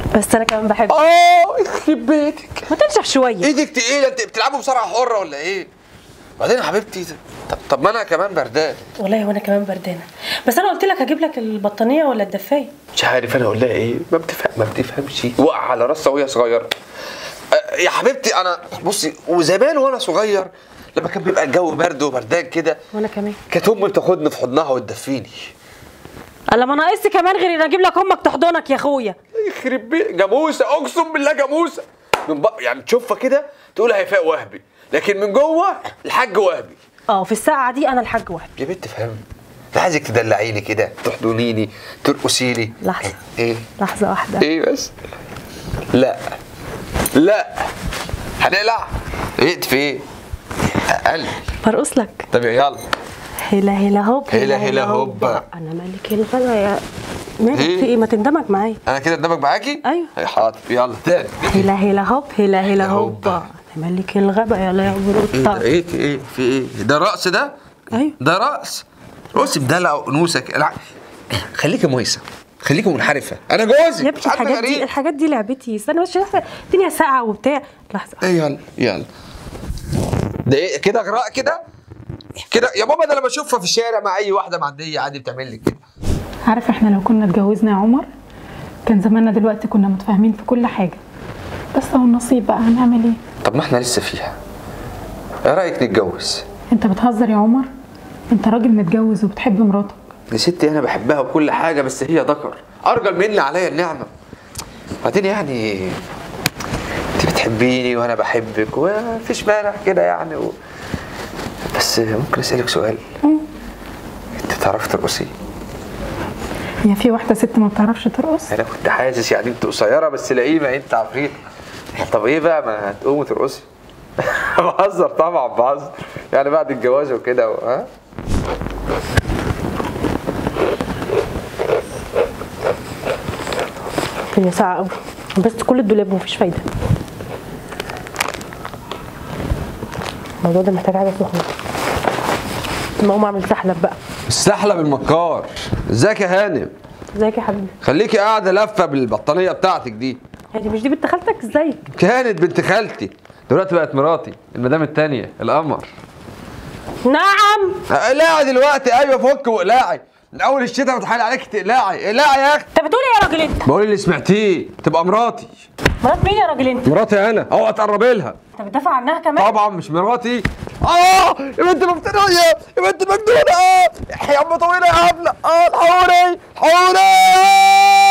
بس انا كمان بحب اه يخرب بيتك ما تنشف شويه ايدك تقيله انت بتلعبوا مصارعه حره ولا ايه؟ بعدين يا حبيبتي طب, طب ما انا كمان بردان والله وانا كمان بردانه بس انا قلت لك هجيب لك البطانيه ولا الدفايه مش عارف انا اقول لها ايه ما بتفهم ما بتفهمش وقع على راسها وهي صغيره أه، يا حبيبتي انا بصي وزمان وانا صغير لما كان بيبقى الجو برد وبردان كده وانا كمان كانت امي بتاخدني في حضنها وتدفيني الا ما ناقصي كمان غير ان اجيب لك امك تحضنك يا اخويا يخرب بيت جاموسه اقسم بالله جاموسه من بق... يعني تشوفها كده تقول هيفاء وهبي لكن من جوه الحاج وهبي اه في الساعه دي انا الحاج واحد يا بنت فهم انا عايزك تدلعيني كده تحضنيني ترقصيني لحظه ايه لحظه واحده ايه بس لا لا هنقلع ايه في ايه اقل برقص لك طب يلا هلا هلا هوب هلا هلا هوب. انا ملك الغلا يا مالك إيه؟ في ايه ما تندمج معايا انا كده اندمج معاكي أيوة. أي حاضر يلا تاني هلا هلا هوب هلا هلا هوب هوب. انا ملك الغابه يلا يا ايه ده بروتا ايه في ايه في ايه ده رقص ده ايوه ده رقص رقص بدلع وانوثه لا خليكي مويسه خليكي منحرفه انا جوزي يا ابني مش عارفة الحاجات دي غريب. الحاجات دي لعبتي استنى بس شايفه الدنيا ساقعه وبتاع لحظه ايه يلا يلا ده ايه كده اغراء كده كده يا بابا ده انا بشوفها في الشارع مع اي واحده معديه عادي بتعمل لي كده عارف احنا لو كنا اتجوزنا يا عمر كان زماننا دلوقتي كنا متفاهمين في كل حاجة بس هو النصيب بقى هنعمل ايه طب ما احنا لسه فيها ايه رايك نتجوز انت بتهزر يا عمر انت راجل متجوز وبتحب مراتك يا ستي انا بحبها وكل حاجه بس هي ذكر ارجل مني عليا النعمه بعدين يعني انت بتحبيني وانا بحبك ومفيش مانع كده يعني و... بس ممكن اسالك سؤال انت تعرفي ترقصي هي في واحدة ست ما بتعرفش ترقص انا كنت حاسس يعني انت قصيره بس لئيمه انت عفريت طب ايه بقى ما تقومي ترقصي بهزر طبعا بهزر يعني بعد الجواز وكده و- ها الدنيا ساقعه قوي بس كل الدولاب مفيش فايده الموضوع ده محتاج حاجه سخنه ما اقوم اعمل سحلب بقى السحلب المكار ازيك يا هانم ازيك يا حبيبي خليكي قاعده لفه بالبطانيه بتاعتك دي هادي مش دي بنت خالتك ازيك كانت بنت خالتي دلوقتي بقت مراتي المدام التانية القمر نعم اقلعي دلوقتي ايوه فك واقلعي من اول الشتاء متحايل عليك تقلعي اقلعي يا اختي انت بتقول ايه يا راجل انت بقول اللي سمعتيه تبقى مراتي مرات مين يا راجل انت مراتي انا اوعى تقربي لها انت بتدافع عنها كمان طبعا مش مراتي اه يا بنت مفترية يا بنت مجنونة اه يا ام طويلة يا هبلة اه الحقوني الحقوني